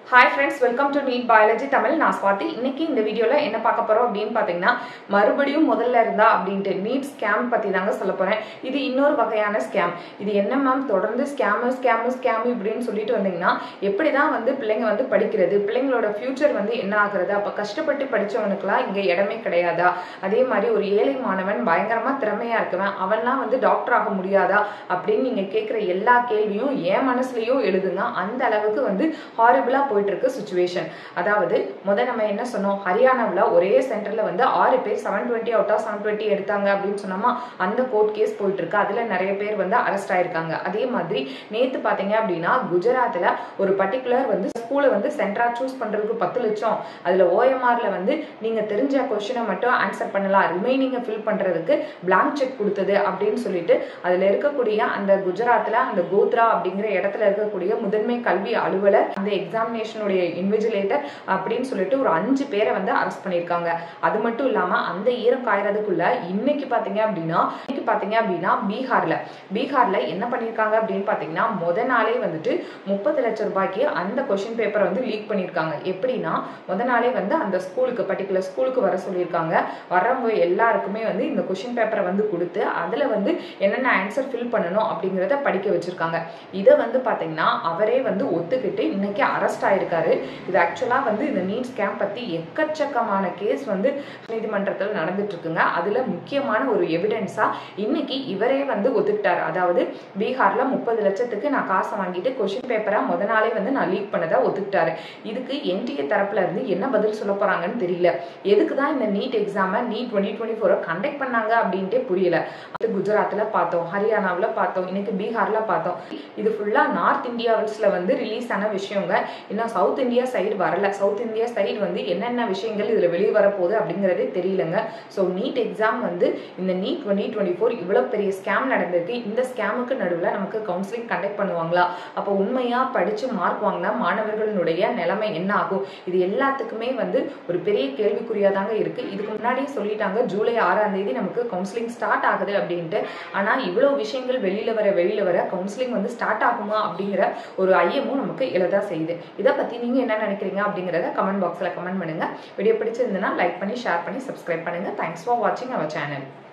hi friends welcome to NEET biology Tamil நான் ஸ்வாதி இன்னைக்கு இந்த வீடியோவில் என்ன பார்க்க போகிறோம் அப்படின்னு பார்த்தீங்கன்னா மறுபடியும் முதல்ல இருந்தா அப்படின்ட்டு நீட் ஸ்கேம் பற்றி தாங்க சொல்ல போகிறேன் இது இன்னொரு வகையான ஸ்கேம் இது என்ன மேம் தொடர்ந்து ஸ்கேமு ஸ்கேமு ஸ்கேமு இப்படின்னு சொல்லிட்டு வந்தீங்கன்னா எப்படி தான் வந்து பிள்ளைங்க வந்து படிக்கிறது பிள்ளைங்களோட ஃபியூச்சர் வந்து என்ன ஆகுறது அப்போ கஷ்டப்பட்டு படித்தவனுக்குலாம் இங்கே இடமே கிடையாதா அதே மாதிரி ஒரு ஏழை மாணவன் பயங்கரமாக திறமையாக இருக்குவன் அவன்லாம் வந்து டாக்டர் ஆக முடியாதா அப்படின்னு நீங்கள் கேட்குற எல்லா கேள்வியும் என் மனசுலையும் எழுதுங்க அந்த அளவுக்கு வந்து ஹாரிபிளாக போயிட்டு இருக்கு சுச்சுவேஷன் அதாவது முத நம்ம என்ன சொன்னோம் ஹரியானாவில் ஒரே சென்டர்ல வந்து ஆறு பேர் seven twenty out of seven twenty எடுத்தாங்க அப்படின்னு சொன்னோமா அந்த கோர்ட் கேஸ் போயிட்டு இருக்கு அதுல நிறைய பேர் வந்து அரெஸ்ட் ஆயிருக்காங்க அதே மாதிரி நேத்து பாத்தீங்க அப்படின்னா குஜராத்ல ஒரு பர்டிகுலர் வந்து ஸ்கூலை வந்து சென்டரா சூஸ் பண்றதுக்கு பத்து லட்சம் அதுல ஓஎம்ஆர்ல வந்து நீங்க தெரிஞ்ச கொஸ்டினை மட்டும் ஆன்சர் பண்ணலாம் ரிமைனிங்கை ஃபில் பண்றதுக்கு பிளாங்க் செக் கொடுத்தது அப்படின்னு சொல்லிட்டு அதுல இருக்கக்கூடிய அந்த குஜராத்ல அந்த கோத்ரா அப்படிங்கிற இடத்துல இருக்கக்கூடிய முதன்மை கல்வி அலுவலர் அந்த எக்ஸாமினேஷனுடைய இன்விஜிலேட்டர் அப்படின்னு சொல்லிட்டு ஒரு அஞ்சு பேரை வந்து அரெஸ்ட் பண்ணியிருக்காங்க அது மட்டும் இல்லாம அந்த ஈரம் காயறதுக்குள்ள இன்னைக்கு பாத்தீங்க அப்படின்னா இன்னைக்கு பாத்தீங்க அப்படின்னா பீகார்ல பீகார்ல என்ன பண்ணியிருக்காங்க அப்படின்னு பாத்தீங்கன்னா முத நாளே வந்துட்டு முப்பது லட்சம் ரூபாய்க்கு அந்த கொஸ்டின் பேப்பரை வந்து லீக் பண்ணியிருக்காங்க எப்படின்னா முத நாளே வந்து அந்த ஸ்கூலுக்கு பர்டிகுலர் ஸ்கூலுக்கு வர சொல்லியிருக்காங்க வர்றவங்க எல்லாருக்குமே வந்து இந்த கொஸ்டின் பேப்பரை வந்து கொடுத்து அதுல வந்து என்னென்ன ஆன்சர் ஃபில் பண்ணணும் அப்படிங்கிறத படிக்க வச்சிருக்காங்க இதை வந்து பாத்தீங்கன்னா அவரே வந்து ஒத்துக்கிட்டு இன்னைக்கு அரெஸ்ட் ஆயிருக்காரு இது ஆக்சுவலா வந்து இந்த நீட் ஸ்கேம் பத்தி எக்கச்சக்கமான கேஸ் வந்து நீதிமன்றத்தில் நடந்துட்டு இருக்குங்க அதுல முக்கியமான ஒரு எவிடன்ஸா இன்னைக்கு இவரே வந்து ஒத்துக்கிட்டாரு அதாவது பீகார்ல முப்பது லட்சத்துக்கு நான் காசை வாங்கிட்டு கொஸ்டின் பேப்பரை முத நாளே வந்து நான் லீக் பண்ணதா ஒத்துக்கிட்டாரு இதுக்கு என்டிஏ தரப்புல இருந்து என்ன பதில் சொல்ல போறாங்கன்னு தெரியல எதுக்கு தான் இந்த நீட் எக்ஸாமை நீட் டுவெண்ட்டி டுவெண்ட்டி ஃபோரை கண்டக்ட் பண்ணாங்க அப்படின்ட்டே புரியல அது குஜராத்ல பார்த்தோம் ஹரியானாவில் பார்த்தோம் இன்னைக்கு பீகார்ல பார்த்தோம் இது ஃபுல்லா நார்த் இந்தியாவில்ஸ்ல வந்து ரிலீஸ் ஆன விஷயங்க இன்னும் சவுத் இந்தியா சைடு வரல சவுத் இந்தியா சைடு வந்து என்னென்ன விஷயங்கள் இதுல வெளியே வரப்போகுது அப்படிங்கிறதே தெரியலங்க ஸோ நீட் எக்ஸாம் வந்து இந்த நீட் டுவெண்ட்டி டுவெண்ட்டி ஃபோர் இவ்வளோ பெரிய ஸ்கேம் நடந்திருக்கு இந்த ஸ்கேமுக்கு நடுவில் நமக்கு கவுன்சிலிங் கண்டக்ட் பண்ணுவாங்களா அப்போ உண்மையா படிச்சு மார்க் வாங்கினா மாணவர்களுடைய நிலைமை என்ன ஆகும் இது எல்லாத்துக்குமே வந்து ஒரு பெரிய கேள்விக்குறியா தாங்க இருக்கு இதுக்கு முன்னாடியே சொல்லிட்டாங்க ஜூலை ஆறாம் தேதி நமக்கு கவுன்சிலிங் ஸ்டார்ட் ஆகுது அப்படின்ட்டு ஆனா இவ்வளவு விஷயங்கள் வெளியில வர வெளியில வர கவுன்சிலிங் வந்து ஸ்டார்ட் ஆகுமா அப்படிங்கிற ஒரு ஐயமும் நமக்கு எழதா செய்யுது இதை பத்தி நீங்க என்ன நினைக்கிறீங்க அப்படிங்கறத கமெண்ட் பாக்ஸ்ல கமெண்ட் பண்ணுங்க வீடியோ பிடிச்சிருந்ததுன்னா லைக் பண்ணி ஷேர் பண்ணி சப்ஸ்கிரைப் பண்ணுங்க தேங்க்ஸ் ஃபார் வாட்சிங் அவர் சேனல்